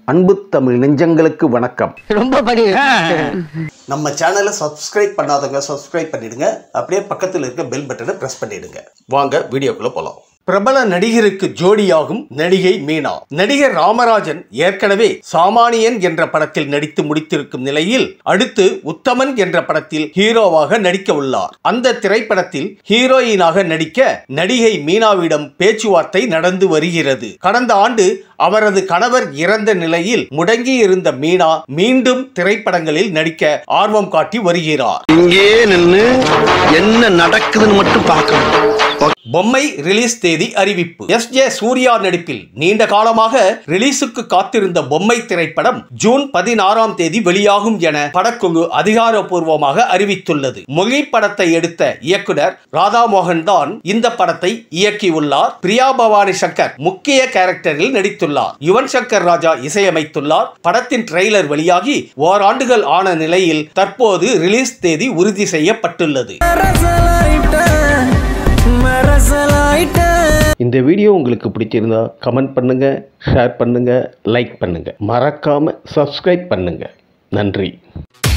அன்பு தமிழ் நெஞ்சங்களுக்கு வணக்கம் ரொம்ப படி நம்ம சேனலை சப்ஸ்கிரைப் பண்ணாதவங்க சப்ஸ்கிரைப் பண்ணிடுங்க அப்படியே பக்கத்தில் இருக்க பெல் பட்டனை பிரஸ் பண்ணிடுங்க வாங்க வீடியோக்குள்ள போலாம் பிரபல நடிகருக்கு ஜோடியாகும் நடிகை மீனா நடிகர் ராமராஜன் ஏற்கனவே சாமானியன் என்ற படத்தில் நடித்து முடித்திருக்கும் நிலையில் அடுத்து உத்தமன் என்ற படத்தில் ஹீரோவாக நடிக்க உள்ளார் அந்த திரைப்படத்தில் ஹீரோயினாக நடிக்க நடிகை மீனாவிடம் பேச்சுவார்த்தை நடந்து வருகிறது கடந்த ஆண்டு அவரது கணவர் இறந்த நிலையில் முடங்கி இருந்த மீனா மீண்டும் திரைப்படங்களில் நடிக்க ஆர்வம் காட்டி வருகிறார் இங்கே நின்னு என்ன நடக்குதுன்னு மட்டும் பார்க்கணும் பொம்மை ரிலீஸ் தேதி அறிவிப்பு எஸ் ஜே சூர்யா நடிப்பில் நீண்ட காலமாக ரிலீஸுக்கு காத்திருந்த பொம்மை திரைப்படம் ஜூன் பதினாறாம் தேதி வெளியாகும் என படக்குழு அதிகாரப்பூர்வமாக அறிவித்துள்ளது மொழி படத்தை எடுத்த இயக்குனர் ராதாமோகன் தான் இந்த படத்தை இயக்கியுள்ளார் பிரியா பவானி சங்கர் முக்கிய கேரக்டரில் நடித்துள்ளார் யுவன் சங்கர் ராஜா இசையமைத்துள்ளார் படத்தின் ட்ரெய்லர் வெளியாகி ஓராண்டுகள் ஆன நிலையில் தற்போது ரிலீஸ் தேதி உறுதி செய்யப்பட்டுள்ளது இந்த வீடியோ உங்களுக்கு பிடிச்சிருந்தா கமெண்ட் பண்ணுங்க ஷேர் பண்ணுங்க லைக் பண்ணுங்க மறக்காம சப்ஸ்கிரைப் பண்ணுங்க நன்றி